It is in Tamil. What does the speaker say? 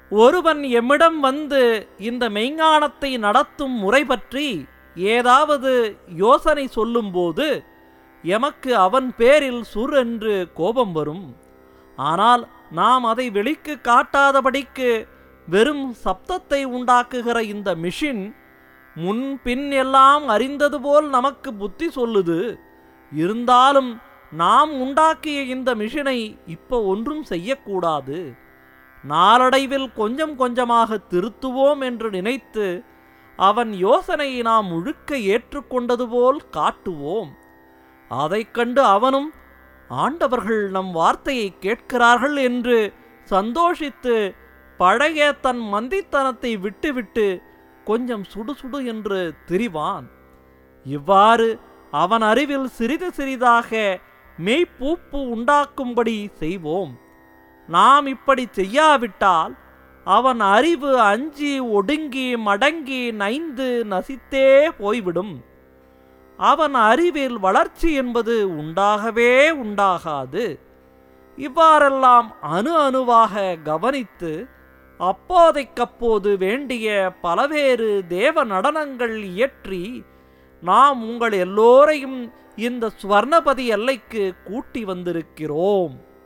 ஒருவன் எம்மிடம் வந்து இந்த மெய்ஞானத்தை நடத்தும் முறை பற்றி ஏதாவது யோசனை சொல்லும்போது எமக்கு அவன் பேரில் சுர் என்று கோபம் வரும் ஆனால் நாம் அதை வெளிக்கு காட்டாதபடிக்கு வெறும் சப்தத்தை உண்டாக்குகிற இந்த மிஷின் முன் பின் எல்லாம் அறிந்தது போல் நமக்கு புத்தி சொல்லுது இருந்தாலும் நாம் உண்டாக்கிய இந்த மிஷினை இப்போ ஒன்றும் செய்யக்கூடாது நாளடைவில் கொஞ்சம் கொஞ்சமாக திருத்துவோம் என்று நினைத்து அவன் யோசனையை நாம் முழுக்க ஏற்றுக்கொண்டது போல் காட்டுவோம் அதைக் கண்டு அவனும் ஆண்டவர்கள் நம் வார்த்தையை கேட்கிறார்கள் என்று சந்தோஷித்து பழைய தன் மந்தித்தனத்தை விட்டுவிட்டு கொஞ்சம் சுடுசுடு என்று திரிவான் இவ்வாறு அவன் அறிவில் சிறிது சிறிதாக மெய்ப்பூப்பு உண்டாக்கும்படி செய்வோம் நாம் இப்படி செய்யாவிட்டால் அவன் அறிவு அஞ்சி ஒடுங்கி மடங்கி நைந்து நசித்தே போய்விடும் அவன் அறிவில் வளர்ச்சி என்பது உண்டாகவே உண்டாகாது இவ்வாறெல்லாம் அணு அணுவாக கவனித்து அப்போதைக்கப்போது வேண்டிய பலவேறு தேவ நடனங்கள் இயற்றி நாம் உங்கள் எல்லோரையும் இந்த ஸ்வர்ணபதி எல்லைக்கு கூட்டி வந்திருக்கிறோம்